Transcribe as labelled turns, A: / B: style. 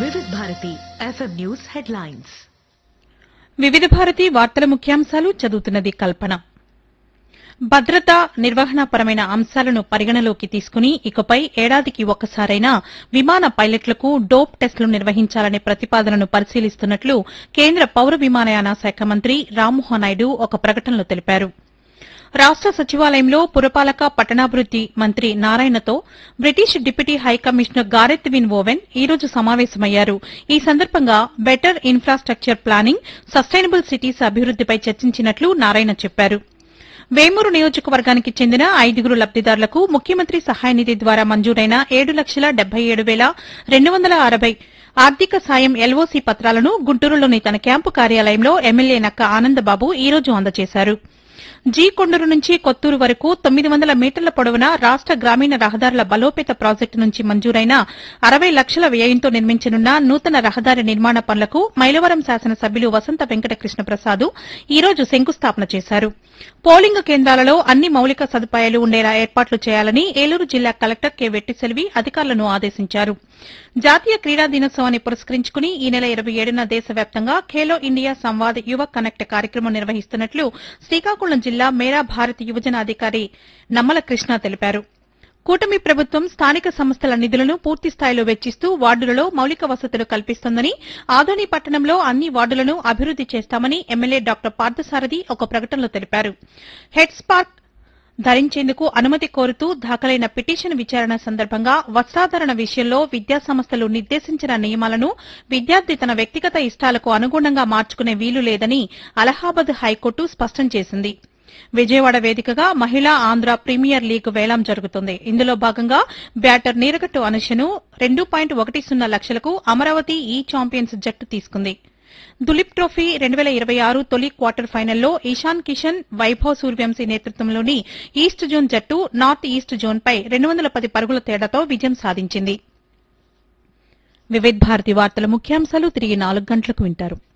A: వివిధ Bharati FM news headlines
B: వివిధ భారతి వార్తల ముఖ్యాంశాలు చదువుతున్నది కల్పన భద్రత నిర్వహణపరమైన అంశాలను పరిగణలోకి తీసుకుని ఇకపై ఏడాదికి ఒక్కసారైనా విమాన పైలట్లకు డోప్ టెస్టులు నిర్వహించాలనే ప్రతిపాదనను పరిశీలిస్తున్నట్లు కేంద్ర పౌర విమానయాన శాఖ మంత్రి రామ్మోహన్ నాయుడు ఒక ప్రకటనలో తెలిపారు రాష్ట సచివాలయంలో పురపాలక పట్టణాభివృద్ది మంత్రి నారాయణతో British deputy high commissioner Gareth Wyn Owen ఈ రోజు సమావేశమయ్యారు ఈ సందర్భంగా better infrastructure planning sustainable cities అభివృద్దిపై చర్చించినట్లు నారాయణ చెప్పారు వేమూరు నియోజకవర్గానికి చెందిన ఐదుగురు లబ్దిదారులకు ముఖ్యమంత్రి సహాయ నిధి ద్వారా మంజూరైన ఏడు లక్షల డెబ్బై ఏడు వేల రెండు వందల అరవై ఆర్థిక సాయం ఎల్ఓసీ పత్రాలను గుంటూరులోని తన క్యాంపు కార్యాలయంలో ఎమ్మెల్యే నక్క ఆనందబాబు ఈ రోజు అందజేశారు జీ కొండూరు నుంచి కొత్తూరు వరకు తొమ్మిది వందల మీటర్ల పొడవున రాష్ట గ్రామీణ రహదారుల బలోపేత ప్రాజెక్టు నుంచి మంజూరైన అరవై లక్షల వ్యయంతో నిర్మించనున్న నూతన రహదారి నిర్మాణ పనులకు మైలవరం శాసనసభ్యులు వసంత వెంకటకృష్ణ ప్రసాద్ ఈ రోజు శంకుస్థాపన చేశారు పోలింగ్ కేంద్రాలలో అన్ని మౌలిక సదుపాయాలు ఉండేలా ఏర్పాట్లు చేయాలని ఏలూరు జిల్లా కలెక్టర్ కె వెట్టిసెల్వి అధికారులను ఆదేశించారు జాతీయ క్రీడా దినోత్సవాన్ని పురస్కరించుకుని ఈ నెల ఇరవై ఏడున దేశవ్యాప్తంగా ఖేలో ఇండియా సంవాద్ యువ కనెక్ట్ కార్యక్రమం నిర్వహిస్తున్నట్లు శ్రీకాకుళం జిల్లా మేరా భారత్ యువజన అధికారి నమ్మల కృష్ణ తెలిపారు కూటమి ప్రభుత్వం స్థానిక సంస్థల నిధులను పూర్తి స్థాయిలో వెచ్చిస్తూ వార్డులలో మౌలిక వసతులు కల్పిస్తోందని ఆదోని పట్టణంలో అన్ని వార్డులను అభివృద్ది చేస్తామని ఎమ్మెల్యే డాక్టర్ పార్థసారథి ఒక ప్రకటనలో తెలిపారు హెడ్ స్పార్క్ ధరించేందుకు అనుమతి కోరుతూ దాఖలైన పిటిషన్ విచారణ సందర్భంగా వస్త్రాధరణ విషయంలో విద్యాసంస్థలు నిర్దేశించిన నియమాలను విద్యార్థి తన వ్యక్తిగత ఇష్టాలకు అనుగుణంగా మార్చుకునే వీలు లేదని అలహాబాద్ హైకోర్టు స్పష్టం చేసింది విజయవాడ వేదికగా మహిళా ఆంధ్ర ప్రీమియర్ లీగ్ వేలం జరుగుతుంది ఇందులో భాగంగా బ్యాటర్ నీరగట్టు అనుషను రెండు పాయింట్ ఒకటి సున్నా లక్షలకు అమరావతి ఈ ఛాంపియన్స్ జట్టు తీసుకుంది దులీప్ ట్రోఫీ రెండు వేల ఇరవై ఆరు తొలి క్వార్టర్ ఫైనల్లో ఇషాన్ కిషన్ వైభవ్ సూర్యవంశీ నేతృత్వంలోని ఈస్ట్ జోన్ జట్టు నార్త్ ఈస్ట్ జోన్పై రెండు వందల పది పరుగుల తేడాతో విజయం సాధించింది వివిధ్ భారతి వార్తల ముఖ్యాంశాలు తిరిగి నాలుగు గంటలకు వింటారు